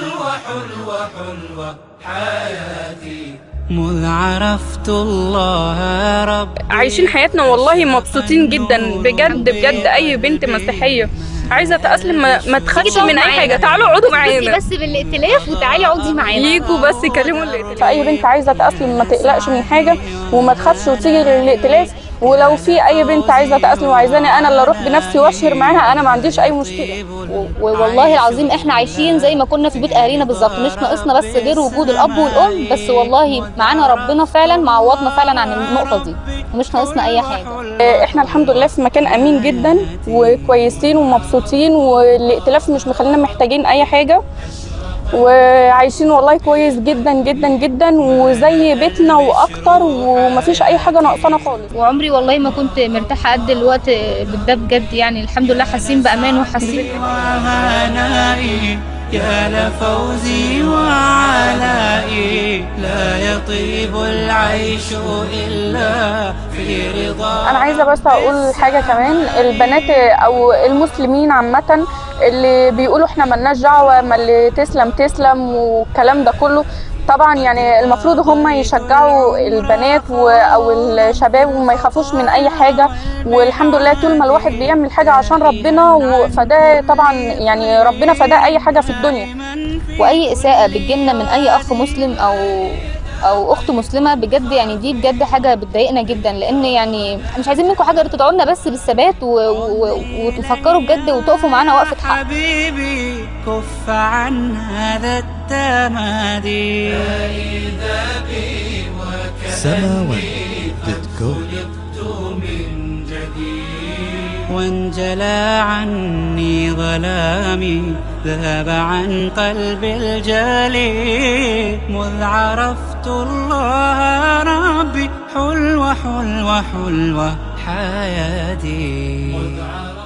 حلوة حلوة حلوة حياتي مذ عرفت الله رب عايشين حياتنا والله مبسوطين جدا بجد بجد اي بنت مسيحيه عايزه تأسلم ما, ما تخافش من اي حاجه تعالوا اقعدوا معانا بس بالائتلاف وتعالي اقعدي معانا يجوا بس يكلموا الائتلاف اي بنت عايزه تأسلم ما تقلقش من حاجه وما تخافش وتيجي للائتلاف ولو في اي بنت عايزه تأسلم وعايزاني انا اللي اروح بنفسي واشهر معاها انا ما عنديش اي مشكله والله العظيم احنا عايشين زي ما كنا في بيت اهالينا بالظبط مش ناقصنا بس غير وجود الاب والام بس والله معانا ربنا فعلا معوضنا فعلا عن النقطه دي ومش ناقصنا اي حاجه احنا الحمد لله في مكان امين جدا وكويسين ومبسوطين والائتلاف مش مخلينا محتاجين اي حاجه وعايشين والله كويس جدا جدا جدا وزي بيتنا واكتر ومفيش اي حاجه ناقصانا خالص وعمري والله ما كنت مرتاحه قد الوقت ده بجد يعني الحمد لله حاسين بامان وحاسين وهنائي يا لفوزي وعلائي لا يطيب العيش إلا في رضا انا عايزه بس اقول حاجه كمان البنات او المسلمين عامه اللي بيقولوا احنا ملناش دعوه ما اللي تسلم تسلم والكلام ده كله طبعا يعني المفروض هم يشجعوا البنات و- او الشباب وما يخافوش من اي حاجه والحمد لله طول ما الواحد بيعمل حاجه عشان ربنا و- فده طبعا يعني ربنا فده اي حاجه في الدنيا واي اساءه بتجيلنا من اي اخ مسلم او او اخت مسلمه بجد يعني دي بجد حاجه بتضايقنا جدا لان يعني مش عايزين منكم حاجه غير تدعوا لنا بس بالثبات و... و... وتفكروا بجد وتقفوا معانا وقفه حق حبيبي كف عن هذا التمادي سماوات دوت كوم وانجلى عني ظلامي ذهب عن قلبي الجلي مذ عرفت الله ربي حلوة حلوة حلوة حياتي